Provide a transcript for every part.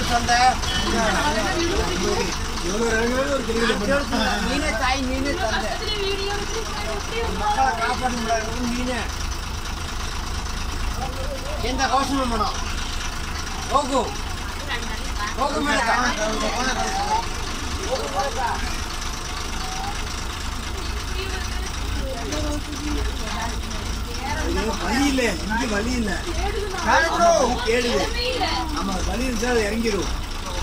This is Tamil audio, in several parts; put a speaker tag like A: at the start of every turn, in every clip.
A: ತಂದೆ ನೀನೇ ತಾಯಿ ನೀನೇ ತಂದೆ ಮಕ್ಕಳ ಕಾಪಾಡು ಮಾಡೋದು ನೀನೇ ಎಂತ ಕೌಶಲ ಮಾಡೋ ಹೋಗು ಹೋಗು ಮೇಡಕ ಹೋಗು ಮೇಡಕ
B: வலி இல்ல இங்க வலி இல்ல கேளுது ஆமா வலி இருந்தா அது இறங்கிடும்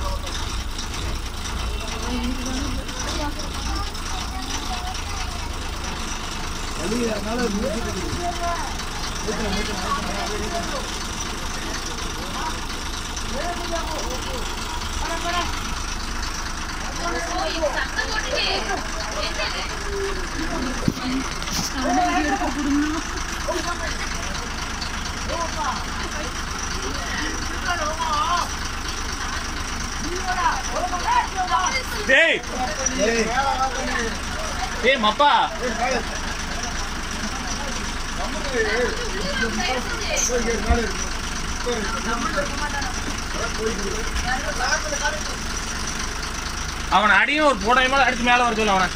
B: வலி அதனால மூச்சு
C: டேய் டேய் மப்பா அவன் அடியும் ஒரு புடவை மேல அடிச்சு மேல வர சொல்லு அவனை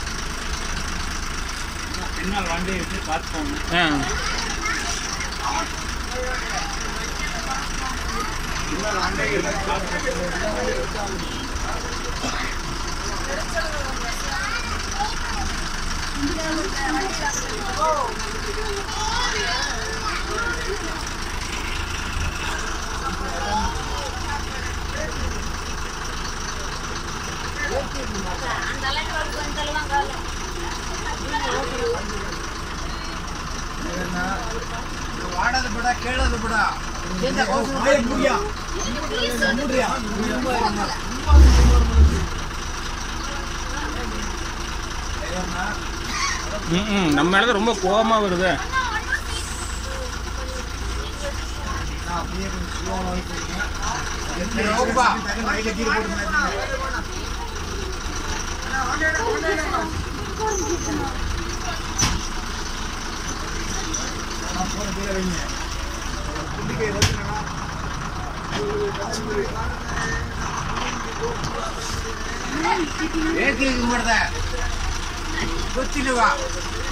B: பின்னால் வண்டியை வச்சு பார்த்து போகணும்
C: ஆ.
A: ವಾಡೋದು ಬಿಡ ಕೇಳೋದು ಬಿಡ ಎಂತ ಕೌಶಲ
B: வாயை மூடியா மூடியா
C: ம், ம் நம்ம மேல ரொம்ப கோவமா வருது
B: நான் அப்படியே கொஞ்சம் ஸ்லோவாக போயிருக்கேன்
A: ಹೋಗ್ಬಾ
B: லைட்டில் கீழே போட்டு மாற்றினேன் நான் போன கீழே வைங்க குண்டிக்கை வச்சுனா
A: ಏಕೆ ಹಿಂಗ್ ಮಾಡ್ದೆ ಗೊತ್ತಿಲ್ವಾ